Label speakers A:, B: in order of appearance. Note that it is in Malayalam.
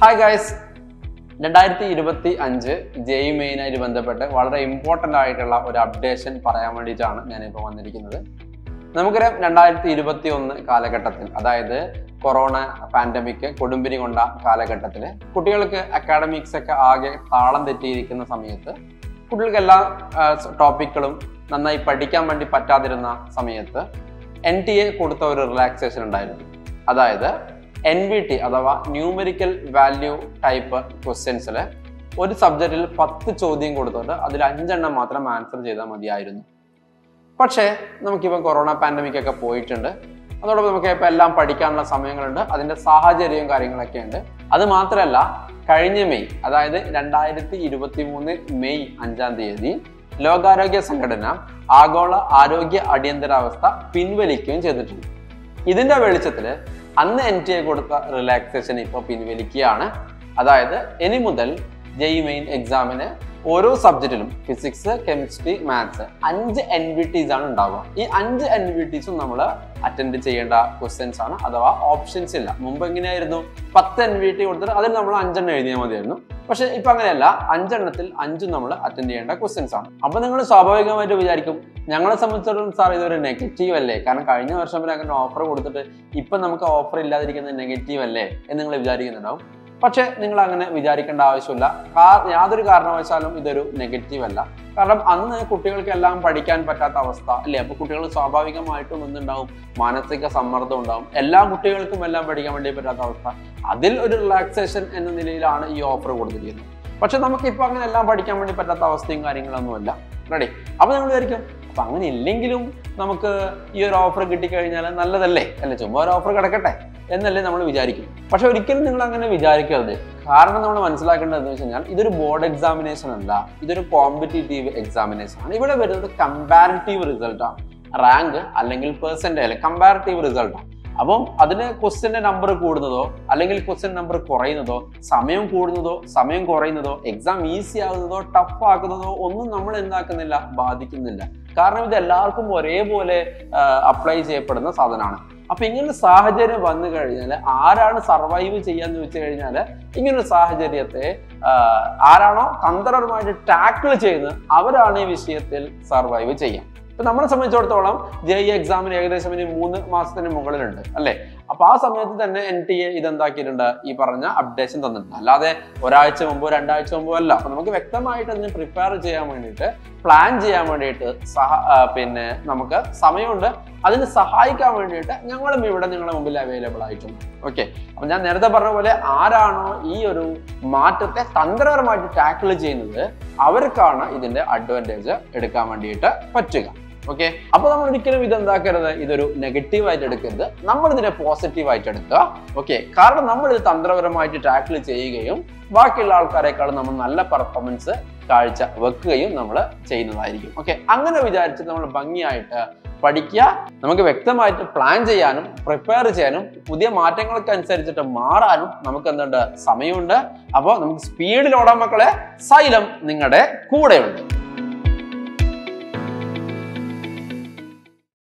A: ഹായ് ഗൈസ് രണ്ടായിരത്തി ഇരുപത്തി അഞ്ച് ജെയ് മെയിനായിട്ട് ബന്ധപ്പെട്ട് വളരെ ഇമ്പോർട്ടൻ്റ് ആയിട്ടുള്ള ഒരു അപ്ഡേഷൻ പറയാൻ വേണ്ടിയിട്ടാണ് ഞാനിപ്പോൾ വന്നിരിക്കുന്നത് നമുക്കറിയാം രണ്ടായിരത്തി ഇരുപത്തി ഒന്ന് കാലഘട്ടത്തിൽ അതായത് കൊറോണ പാൻഡമിക് കൊടുമ്പിരി കൊണ്ട കാലഘട്ടത്തിൽ കുട്ടികൾക്ക് അക്കാഡമിക്സ് ഒക്കെ ആകെ താളം തെറ്റിയിരിക്കുന്ന സമയത്ത് കുട്ടികൾക്ക് എല്ലാ ടോപ്പിക്കുകളും നന്നായി പഠിക്കാൻ വേണ്ടി പറ്റാതിരുന്ന സമയത്ത് എൻ ടി എ കൊടുത്ത ഒരു റിലാക്സേഷൻ ഉണ്ടായിരുന്നു അതായത് എൻ വി ടി അഥവാ ന്യൂമെറിക്കൽ വാല്യൂ ടൈപ്പ് ക്വസ്റ്റ്യൻസിൽ ഒരു സബ്ജക്റ്റിൽ പത്ത് ചോദ്യം കൊടുത്തിട്ട് അതിൽ അഞ്ചെണ്ണം മാത്രം ആൻസർ ചെയ്താൽ മതിയായിരുന്നു പക്ഷേ നമുക്കിപ്പം കൊറോണ പാൻഡമിക് ഒക്കെ പോയിട്ടുണ്ട് അതോടൊപ്പം നമുക്ക് ഇപ്പം എല്ലാം പഠിക്കാനുള്ള സമയങ്ങളുണ്ട് അതിൻ്റെ സാഹചര്യവും കാര്യങ്ങളൊക്കെ ഉണ്ട് അത് മാത്രമല്ല കഴിഞ്ഞ മെയ് അതായത് രണ്ടായിരത്തി ഇരുപത്തി മൂന്ന് മെയ് അഞ്ചാം തീയതി ലോകാരോഗ്യ സംഘടന ആഗോള ആരോഗ്യ അടിയന്തരാവസ്ഥ പിൻവലിക്കുകയും ചെയ്തിട്ടുണ്ട് ഇതിന്റെ വെളിച്ചത്തിൽ അന്ന് എൻ ടി എ കൊടുത്ത റിലാക്സേഷൻ ഇപ്പോൾ പിൻവലിക്കുകയാണ് അതായത് ഇനി മുതൽ ജെയ് മെയിൻ എക്സാമിന് ഓരോ സബ്ജക്റ്റിലും ഫിസിക്സ് കെമിസ്ട്രി മാത്സ് അഞ്ച് എൻ വി ടീസ് ആണ് ഉണ്ടാവുക ഈ അഞ്ച് എൻ വി ടീസും നമ്മൾ അറ്റൻഡ് ചെയ്യേണ്ട ക്വസ്റ്റ്യൻസ് ആണ് അഥവാ ഓപ്ഷൻസ് ഇല്ല മുമ്പ് എങ്ങനെയായിരുന്നു പത്ത് എൻ വി ടി കൊടുത്തിട്ട് അതിൽ നമ്മൾ അഞ്ചെണ്ണം എഴുതിയാൽ മതിയായിരുന്നു പക്ഷെ ഇപ്പൊ അങ്ങനെയല്ല അഞ്ചെണ്ണത്തിൽ അഞ്ചും നമ്മൾ അറ്റൻഡ് ചെയ്യേണ്ട ക്വസ്റ്റ്യൻസ് ആണ് അപ്പൊ നിങ്ങൾ സ്വാഭാവികമായിട്ട് വിചാരിക്കും ഞങ്ങളെ സംബന്ധിച്ചിടത്തോളം സാർ ഇതൊരു നെഗറ്റീവ് അല്ലേ കാരണം കഴിഞ്ഞ വർഷം വരെ അങ്ങനെ ഓഫർ കൊടുത്തിട്ട് ഇപ്പൊ നമുക്ക് ഓഫർ ഇല്ലാതിരിക്കുന്നത് നെഗറ്റീവ് അല്ലേ എന്ന് നിങ്ങൾ വിചാരിക്കുന്നുണ്ടാവും പക്ഷെ നിങ്ങൾ അങ്ങനെ വിചാരിക്കേണ്ട ആവശ്യമില്ല കാ- യാതൊരു കാരണവശാലും ഇതൊരു നെഗറ്റീവ് അല്ല കാരണം അന്ന് കുട്ടികൾക്കെല്ലാം പഠിക്കാൻ പറ്റാത്ത അവസ്ഥ അല്ലേ അപ്പൊ കുട്ടികൾ സ്വാഭാവികമായിട്ടും എന്തുണ്ടാവും മാനസിക സമ്മർദ്ദം ഉണ്ടാവും എല്ലാ കുട്ടികൾക്കും എല്ലാം പഠിക്കാൻ വേണ്ടി പറ്റാത്ത അവസ്ഥ അതിൽ ഒരു റിലാക്സേഷൻ എന്ന നിലയിലാണ് ഈ ഓഫർ കൊടുത്തിരിക്കുന്നത് പക്ഷെ നമുക്ക് ഇപ്പൊ അങ്ങനെ എല്ലാം പഠിക്കാൻ വേണ്ടി പറ്റാത്ത അവസ്ഥയും കാര്യങ്ങളൊന്നുമില്ല റെഡി അപ്പൊ നിങ്ങൾ വിചാരിക്കും അപ്പൊ അങ്ങനെ ഇല്ലെങ്കിലും നമുക്ക് ഈ ഒരു ഓഫർ കിട്ടിക്കഴിഞ്ഞാൽ നല്ലതല്ലേ അല്ലെ ചുമ്മാ ഒരു ഓഫർ കിടക്കട്ടെ എന്നല്ലേ നമ്മൾ വിചാരിക്കും പക്ഷെ ഒരിക്കലും നിങ്ങൾ അങ്ങനെ വിചാരിക്കരുത് കാരണം നമ്മൾ മനസ്സിലാക്കേണ്ടത് എന്ന് വെച്ച് കഴിഞ്ഞാൽ ഇതൊരു ബോർഡ് എക്സാമിനേഷൻ അല്ല ഇതൊരു കോമ്പറ്റേറ്റീവ് എക്സാമിനേഷൻ ആണ് ഇവിടെ വരുന്നത് കമ്പാരിറ്റീവ് റിസൾട്ട് ആണ് റാങ്ക് അല്ലെങ്കിൽ പെർസെൻറ്റേജ് കമ്പാരിറ്റീവ് റിസൾട്ട് ആണ് അപ്പം അതിന് ക്വസ്റ്റ്യന്റെ നമ്പർ കൂടുന്നതോ അല്ലെങ്കിൽ ക്വസ്റ്റ്യൻ നമ്പർ കുറയുന്നതോ സമയം കൂടുന്നതോ സമയം കുറയുന്നതോ എക്സാം ഈസി ആകുന്നതോ ടഫ് ആക്കുന്നതോ ഒന്നും നമ്മൾ എന്താക്കുന്നില്ല ബാധിക്കുന്നില്ല കാരണം ഇത് എല്ലാവർക്കും ഒരേപോലെ അപ്ലൈ ചെയ്യപ്പെടുന്ന സാധനമാണ് അപ്പൊ ഇങ്ങനൊരു സാഹചര്യം വന്നു കഴിഞ്ഞാൽ ആരാണ് സർവൈവ് ചെയ്യാന്ന് ചോദിച്ചു കഴിഞ്ഞാൽ ഇങ്ങനൊരു സാഹചര്യത്തെ ആ, ആരാണോ തന്ത്രപരമായിട്ട് ടാക്കിൾ ചെയ്യുന്നത് അവരാണ് ഈ വിഷയത്തിൽ സർവൈവ് ചെയ്യാം ഇപ്പൊ നമ്മളെ സംബന്ധിച്ചിടത്തോളം ജെ ഇ എക്സാമിന് ഏകദേശം ഇനി മൂന്ന് മാസത്തിന് മുകളിലുണ്ട് അല്ലെ അപ്പൊ ആ സമയത്ത് തന്നെ എൻ ടി എ ഇതെന്താക്കിയിട്ടുണ്ട് ഈ പറഞ്ഞ അപ്ഡേഷൻ തന്നിട്ടുണ്ട് അല്ലാതെ ഒരാഴ്ച മുമ്പോ രണ്ടാഴ്ച മുമ്പോ അല്ല അപ്പൊ നമുക്ക് വ്യക്തമായിട്ട് അതിന് പ്രിപ്പയർ ചെയ്യാൻ വേണ്ടിയിട്ട് പ്ലാൻ ചെയ്യാൻ വേണ്ടിയിട്ട് സഹ ആ, പിന്നെ നമുക്ക് സമയമുണ്ട് അതിന് സഹായിക്കാൻ വേണ്ടിയിട്ട് ഞങ്ങളും ഇവിടെ നിങ്ങളുടെ മുമ്പിൽ അവൈലബിൾ ആയിട്ടുണ്ട് ഓക്കെ അപ്പൊ ഞാൻ നേരത്തെ പറഞ്ഞ പോലെ ആരാണോ ഈ ഒരു മാറ്റത്തെ തന്ത്രപരമായിട്ട് ടാക്കിൾ ചെയ്യുന്നത് അവർക്കാണ് ഇതിന്റെ അഡ്വാൻറ്റേജ് എടുക്കാൻ വേണ്ടിയിട്ട് പറ്റുക ഓക്കെ അപ്പൊ നമ്മൾ ഒരിക്കലും ഇത് എന്താക്കരുത് ഇതൊരു നെഗറ്റീവ് ആയിട്ട് എടുക്കരുത് നമ്മൾ ഇതിനെ പോസിറ്റീവ് ആയിട്ട് എടുക്കുക ഓക്കെ കാരണം നമ്മൾ ഇത് തന്ത്രപരമായിട്ട് ടാക്കിൾ ചെയ്യുകയും ബാക്കിയുള്ള ആൾക്കാരെക്കാളും നമ്മൾ നല്ല പെർഫോമൻസ് കാഴ്ച വെക്കുകയും നമ്മൾ ചെയ്യുന്നതായിരിക്കും ഓക്കെ അങ്ങനെ വിചാരിച്ച് നമ്മൾ ഭംഗിയായിട്ട് പഠിക്കുക നമുക്ക് വ്യക്തമായിട്ട് പ്ലാൻ ചെയ്യാനും പ്രിപ്പയർ ചെയ്യാനും പുതിയ മാറ്റങ്ങൾക്ക് അനുസരിച്ചിട്ട് മാറാനും നമുക്ക് എന്തുണ്ട് സമയമുണ്ട് അപ്പോൾ നമുക്ക് സ്പീഡിൽ ഓടാൻ മക്കളെ സൈലം നിങ്ങളുടെ കൂടെയുണ്ട്